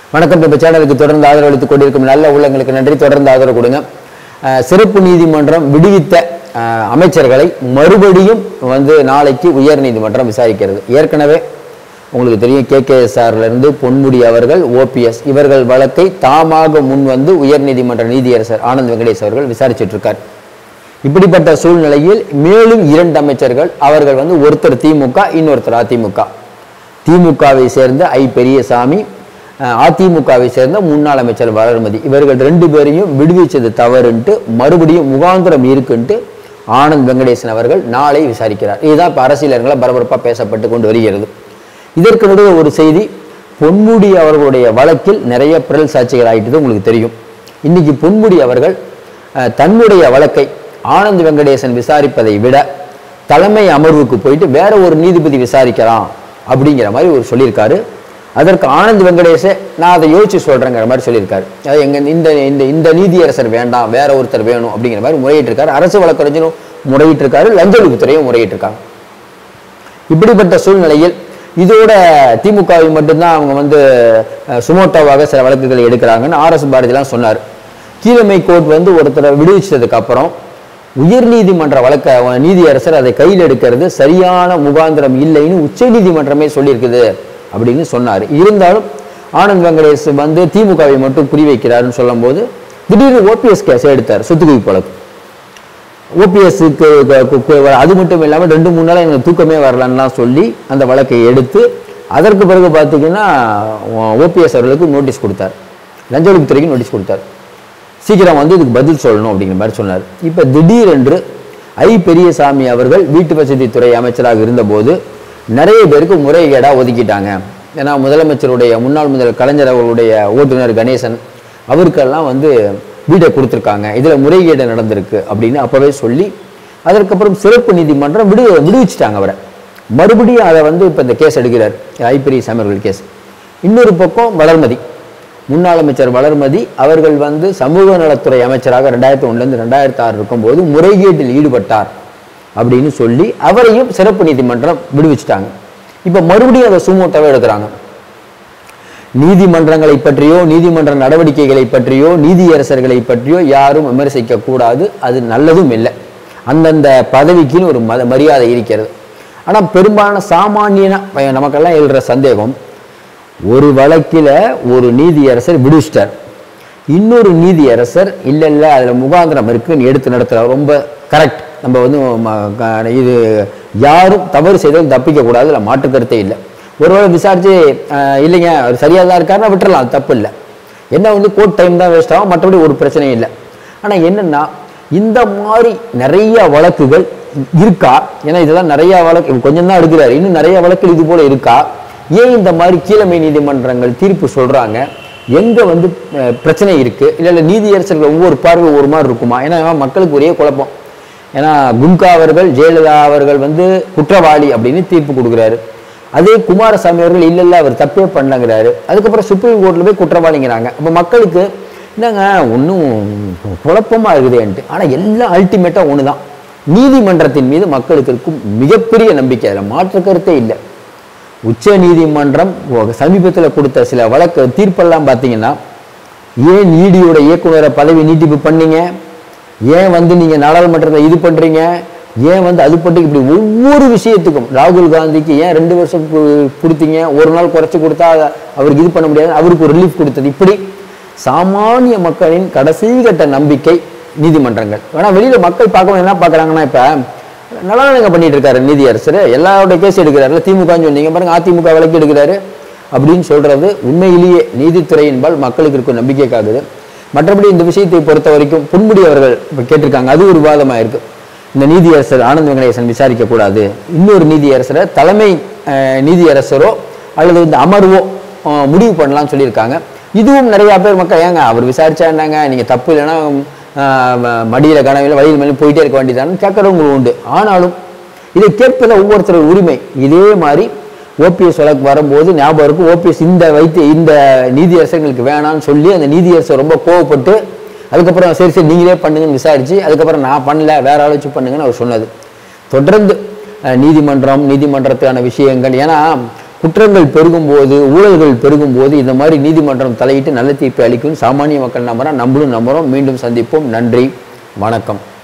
வணக்கம் இப்போ சேனலுக்கு தொடர்ந்து ஆதரவளித்துக் கொண்டிருக்கும் நல்ல உள்ளங்களுக்கு நன்றி தொடர்ந்து ஆதரவு கொடுங்க அஹ், சிறப்பு நீதிமன்றம் விடுவித்த அஹ், அமைச்சர்களை மறுபடியும் வந்து நாளைக்கு உயர் நீதிமன்றம் விசாரிக்கிறது ஏற்கனவே உங்களுக்கு தெரியும் கே கே இருந்து பொன்முடி அவர்கள் ஓபிஎஸ் இவர்கள் வழக்கை தாமாக முன் வந்து உயர் நீதிமன்ற நீதியரசர் ஆனந்த் வெங்கடேஷ் அவர்கள் விசாரிச்சிட்டு இருக்கார் இப்படிப்பட்ட சூழ்நிலையில் மேலும் இரண்டு அமைச்சர்கள் அவர்கள் வந்து ஒருத்தர் திமுக இன்னொருத்தர் அதிமுக திமுகவை சேர்ந்த ஐ பெரியசாமி அஹ், அதிமுகவை சேர்ந்த முன்னாள் அமைச்சர் வளர்மதி இவர்கள் ரெண்டு பேரையும் விடுவிச்சது தவறுன்ட்டு மறுபடியும் முகாந்திரம் இருக்குன்ட்டு ஆனந்த் வெங்கடேசன் அவர்கள் நாளை விசாரிக்கிறார் இதுதான் இப்போ அரசியலர்களை பரபரப்பாக பேசப்பட்டு கொண்டு வருகிறது இதற்கு நடுவே ஒரு செய்தி பொன்முடி அவர்களுடைய வழக்கில் நிறைய பிறல் சாட்சிகள் ஆயிட்டது உங்களுக்கு தெரியும் இன்னைக்கு பொன்முடி அவர்கள் அஹ், தன்னுடைய வழக்கை ஆனந்த் வெங்கடேசன் விசாரிப்பதை விட தலைமை அமர்வுக்கு போயிட்டு வேற ஒரு நீதிபதி விசாரிக்கலாம் அப்படிங்கிற மாதிரி ஒரு சொல்லியிருக்காரு அதற்கு ஆனந்த் வெங்கடேஷே நான் அதை யோசிச்சு சொல்றேங்கிற மாதிரி சொல்லியிருக்காரு அது எங்க இந்த இந்த இந்த நீதியரசர் வேண்டாம் வேற ஒருத்தர் வேணும் அப்படிங்கிற மாதிரி முறையிட்டு இருக்காரு அரசு வழக்கறிஞரும் முறையிட்டு இருக்காரு லஞ்ச ஒழிப்புத்துறையும் முறையிட்டு இருக்காங்க இப்படிப்பட்ட சூழ்நிலையில் இதோட திமுகவை மட்டும்தான் அவங்க வந்து அஹ், சுமோட்டோவாக சில வழக்குகளை எடுக்கிறாங்கன்னு ஆர்எஸ் பாரதிலாம் சொன்னார் கீழமை கோர்ட் வந்து ஒருத்தரை விடுவிச்சதுக்கு அப்புறம் உயர்நீதிமன்ற வழக்க அஹ், நீதியரசர் அதை கையில் எடுக்கிறது சரியான முகாந்திரம் இல்லைன்னு உச்சநீதிமன்றமே சொல்லியிருக்குது அப்படின்னு சொன்னார் இருந்தாலும் ஆனந்த் வெங்கடேஷ் வந்து திமுகவை மட்டும் குறிவைக்கிறாருன்னு சொல்லும்போது திடீர்னு ஓபிஎஸ் கேஸ் எடுத்தார் சொத்து குவிப்பு வழக்கு ஓபிஎஸ்க்கு அது மட்டும் இல்லாமல் ரெண்டு மூணு நாள் எனக்கு தூக்கமே வரலன்னுலாம் சொல்லி அந்த வழக்கை எடுத்து அதற்கு பிறகு பார்த்தீங்கன்னா ஓபிஎஸ் அவர்களுக்கு நோட்டீஸ் கொடுத்தார் லஞ்ச ஒழிப்புத்துறைக்கு நோட்டீஸ் கொடுத்தார் சீக்கிரம் வந்து இதுக்கு பதில் சொல்லணும் அப்படிங்கிற மாதிரி சொன்னார் இப்போ திடீரென்று ஐ பெரியசாமி அவர்கள் வீட்டு வசதித்துறை அமைச்சராக இருந்தபோது நிறைய பேருக்கு முறைகேடாக ஒதுக்கிட்டாங்க ஏன்னா முதலமைச்சருடைய முன்னாள் முதல் கலைஞர் அவர்களுடைய ஓட்டுநர் கணேசன் அவருக்கெல்லாம் வந்து வீடை கொடுத்துருக்காங்க இதில் முறைகேடு நடந்திருக்கு அப்படின்னு அப்போவே சொல்லி அதற்கப்புறம் சிறப்பு நீதிமன்றம் விடு விடுவிச்சிட்டாங்க அவரை மறுபடியும் அதை வந்து இப்போ இந்த கேஸ் எடுக்கிறார் ஐ பெரியசாமி அவர்கள் கேஸ் இன்னொரு பக்கம் வளர்மதி முன்னாள் அமைச்சர் வளர்மதி அவர்கள் வந்து சமூக நலத்துறை அமைச்சராக ரெண்டாயிரத்தி ஒன்றுலேருந்து ரெண்டாயிரத்தி ஆறு இருக்கும்போது முறைகேட்டில் ஈடுபட்டார் அப்படின்னு சொல்லி அவரையும் சிறப்பு நீதிமன்றம் விடுவிச்சிட்டாங்க இப்போ மறுபடியும் அதை சுமூட்டவே எடுக்கிறாங்க நீதிமன்றங்களை பற்றியோ நீதிமன்ற நடவடிக்கைகளை பற்றியோ நீதியரசர்களை பற்றியோ யாரும் விமர்சிக்க கூடாது அது நல்லதும் இல்லை அந்தந்த பதவிக்குன்னு ஒரு மத மரியாதை இருக்கிறது ஆனால் பெரும்பாலான சாமானியனா பையன் நமக்கெல்லாம் எழுற சந்தேகம் ஒரு வழக்கில் ஒரு நீதியரசர் விடுவிச்சிட்டார் இன்னொரு நீதியரசர் இல்லை இல்லை அதில் முகாந்திரம் இருக்குன்னு எடுத்து நடத்துகிறார் ரொம்ப கரெக்ட் நம்ம வந்து ம- க- இது யாரும் தவறு செய்தாலும் தப்பிக்க கூடாது அதில் மாற்று கருத்தே இல்லை ஒருவேளை விசாரிச்சு அஹ், இல்லைங்க அவர் சரியாக தான் இருக்காருன்னா விட்டுறலாம் அது தப்பு இல்லை என்ன வந்து கோர்ட் டைம் தான் வேஸ்ட் ஆகும் மற்றபடி ஒரு பிரச்சனையும் இல்லை ஆனால் என்னன்னா இந்த மாதிரி நிறைய வழக்குகள் இருக்கா ஏன்னா இதெல்லாம் நிறைய வழக்கு கொஞ்சம் தான் எடுக்கிறாரு இன்னும் நிறைய வழக்குகள் இது போல இருக்கா ஏன் இந்த மாதிரி கீழமை நீதிமன்றங்கள் தீர்ப்பு சொல்றாங்க எங்க வந்து அஹ், பிரச்சனை இருக்கு இல்ல இல்ல நீதியரசர்கள் ஒவ்வொரு பார்வை ஒரு மாதிரி இருக்குமா ஏன்னா மக்களுக்கு ஒரே குழப்பம் ஏன்னா கும்கா அவர்கள் ஜெயலலிதா அவர்கள் வந்து குற்றவாளி அப்படின்னு தீர்ப்பு கொடுக்குறாரு அதே குமாரசாமி அவர்கள் இல்ல இல்ல அவர் தப்பே பண்ணங்கிறாரு அதுக்கப்புறம் சுப்ரீம் கோர்ட்ல போய் குற்றவாளிங்கிறாங்க அப்ப மக்களுக்கு என்னங்க ஒன்றும் குழப்பமா இருக்குதேன்ட்டு ஆனா எல்லாம் அல்டிமேட்டா ஒண்ணுதான் நீதிமன்றத்தின் மீது மக்களுக்கு இருக்கும் மிகப்பெரிய நம்பிக்கை அதில் மாற்று கருத்தே இல்லை உச்ச நீதிமன்றம் சமீபத்தில் கொடுத்த சில வழக்கு தீர்ப்பெல்லாம் பார்த்தீங்கன்னா ஏன் ஈடியோட இயக்குனரை பதவி நீட்டிப்பு பண்ணீங்க ஏன் வந்து நீங்க நாடாளுமன்றத்தை இது பண்றீங்க ஏன் வந்து அது பண்ணி இப்படி ஒவ்வொரு விஷயத்துக்கும் ராகுல் காந்திக்கு ஏன் ரெண்டு வருஷம் கு- கொடுத்தீங்க ஒரு நாள் குறைச்சு கொடுத்தா அத- அவருக்கு இது பண்ண முடியாது அவருக்கு ஒரு ரிலீஃப் கொடுத்தது இப்படி சாமானிய மக்களின் கடைசி கட்ட நம்பிக்கை நீதிமன்றங்கள் ஆனா வெளியில மக்கள் பார்க்கணும் என்ன பார்க்கறாங்கன்னா இப்ப நல்லா நீங்க பண்ணிட்டு இருக்காரு நீதியரசர் எல்லாரோட கேஸ் எடுக்கிறாரு திமுகன்னு சொன்னீங்க பாருங்க அதிமுக வழக்கு எடுக்கிறாரு அப்படின்னு சொல்றது உண்மையிலேயே நீதித்துறையின்பால் மக்களுக்கு இருக்கும் நம்பிக்கைக்காகுது மற்றபடி இந்த விஷயத்தை பொறுத்த வரைக்கும் புன்முடி அவர்கள் இப்ப கேட்டிருக்காங்க அது ஒரு விவாதமா இருக்கு இந்த நீதியரசர் ஆனந்த் வெங்கடேசன் விசாரிக்க கூடாது இன்னொரு நீதியரசரை தலைமை அஹ், நீதியரசரோ அல்லது இந்த அமர்வோ அஹ், முடிவு பண்ணலாம்னு சொல்லியிருக்காங்க இதுவும் நிறைய பேர் மக்கள் ஏங்க அவர் விசாரிச்சா என்னங்க நீங்க தப்பு இல்லைன்னா ஆஹ் ம- மடியில கனவில வழியில் மேலே போயிட்டே இருக்க வேண்டியதான்னு கேட்கறவங்களும் உண்டு ஆனாலும் இதை கேட்பது ஒவ்வொருத்தரோட உரிமை இதே மாதிரி ஓபிஎஸ் வழக்கு வரும்போது ஞாபகம் இருக்கும் ஓபிஎஸ் இந்த வைத்து இந்த நீதியரசர்களுக்கு வேணாம்னு சொல்லி அந்த நீதியரசர் ரொம்ப கோவப்பட்டு அதுக்கப்புறம் சரி சரி நீங்களே பண்ணுங்கன்னு விசாரிச்சு அதுக்கப்புறம் நான் பண்ணல வேற ஆள் வச்சு பண்ணுங்கன்னு அவர் சொன்னது தொடர்ந்து அஹ், நீதிமன்றம் நீதிமன்றத்துக்கான விஷயங்கள் ஏன்னா குற்றங்கள் பெருகும் போது ஊழல்கள் பெருகும் போது இந்த மாதிரி நீதிமன்றம் தலையிட்டு நல்ல தீர்ப்பு அளிக்கும் சாமானிய மக்கள் நம்புறோம் நம்மளும் நம்புறோம் மீண்டும் சந்திப்போம் நன்றி வணக்கம்